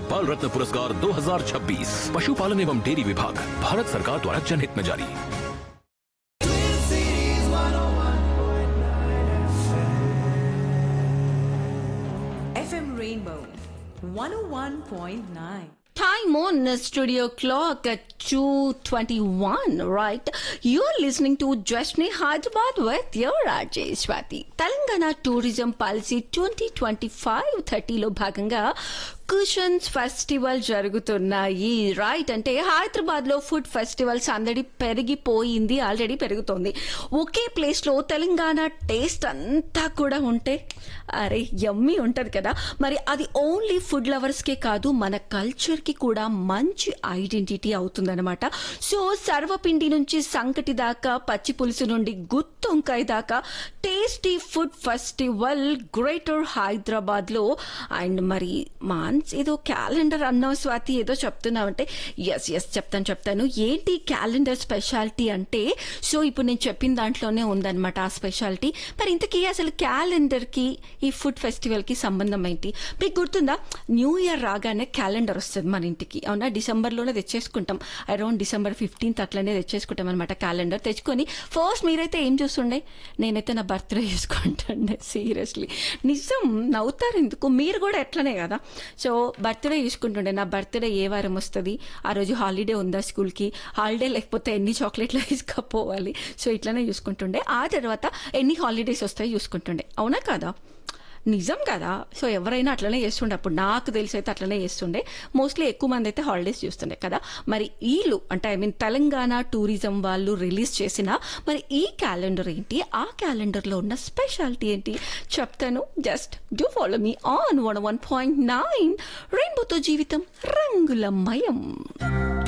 बाल रत्न पुरस्कार 2026 पशुपालन एवं डेयरी विभाग भारत सरकार द्वारा जनहित में जारी FM Rainbow 101.9. Time on the studio clock at 2.21, right? You're listening to Dwashni Hyderabad with your RJ Swati. Telangana tourism policy twenty twenty five థర్టీలో భాగంగా కుషన్స్ ఫెస్టివల్ జరుగుతున్నాయి రైట్ అంటే హైదరాబాద్ లో ఫుడ్ ఫెస్టివల్స్ అందడి పెరిగిపోయింది ఆల్రెడీ పెరుగుతోంది ఒకే ప్లేస్ లో తెలంగాణ టేస్ట్ అంతా కూడా ఉంటే అరే యమ్మీ ఉంటది కదా మరి అది ఓన్లీ ఫుడ్ లవర్స్ కే కాదు మన కల్చర్ కి కూడా మంచి ఐడెంటిటీ అవుతుందన్నమాట సో సర్వపిండి నుంచి సంకటి దాకా పచ్చి పులుసు నుండి గుత్తొంకాయ దాకా tasty food festival greater Hyderabad లో అండ్ మరి మాన్స్ ఏదో క్యాలెండర్ అన్నావు స్వాతి ఏదో చెప్తున్నావంటే ఎస్ ఎస్ చెప్తాను చెప్తాను ఏంటి క్యాలెండర్ స్పెషాలిటీ అంటే సో ఇప్పుడు నేను చెప్పిన దాంట్లోనే ఉందన్నమాట ఆ స్పెషాలిటీ మరి ఇంతకీ అసలు క్యాలెండర్ కి ఈ ఫుడ్ ఫెస్టివల్ కి సంబంధం ఏంటి మీకు గుర్తుందా న్యూ ఇయర్ రాగానే క్యాలెండర్ వస్తుంది మన ఇంటికి అవునా డిసెంబర్లోనే తెచ్చేసుకుంటాం అరౌండ్ డిసెంబర్ ఫిఫ్టీన్త్ అట్లనే తెచ్చేసుకుంటాం అనమాట క్యాలెండర్ తెచ్చుకొని ఫస్ట్ మీరైతే ఏం చూస్తుండే నేనైతే నా బర్త్డే చేసుకుంటుండే సీరియస్లీ నిజం నవ్వుతారు ఎందుకు మీరు కూడా ఎట్లనే కదా సో బర్త్డే చూసుకుంటుండే నా బర్త్డే ఏ వారం వస్తుంది ఆ రోజు హాలిడే ఉందా స్కూల్కి హాలిడే లేకపోతే ఎన్ని చాక్లెట్లు తీసుకపోవాలి సో ఇట్లనే చూసుకుంటుండే ఆ తర్వాత ఎన్ని హాలిడేస్ వస్తాయో చూసుకుంటుండే అవునా కాదా నిజం కదా సో ఎవరైనా అట్లనే చేస్తుండే అప్పుడు నాకు తెలిసి అయితే అట్లనే చేస్తుండే మోస్ట్లీ ఎక్కువ మంది అయితే హాలిడేస్ చూస్తుండే కదా మరి వీళ్ళు అంటే ఐ మీన్ తెలంగాణ టూరిజం వాళ్ళు రిలీజ్ చేసిన మరి ఈ క్యాలెండర్ ఏంటి ఆ క్యాలెండర్లో ఉన్న స్పెషాలిటీ ఏంటి చెప్తాను just do follow me on one one point nine రెయిన్బోతో జీవితం రంగులమయం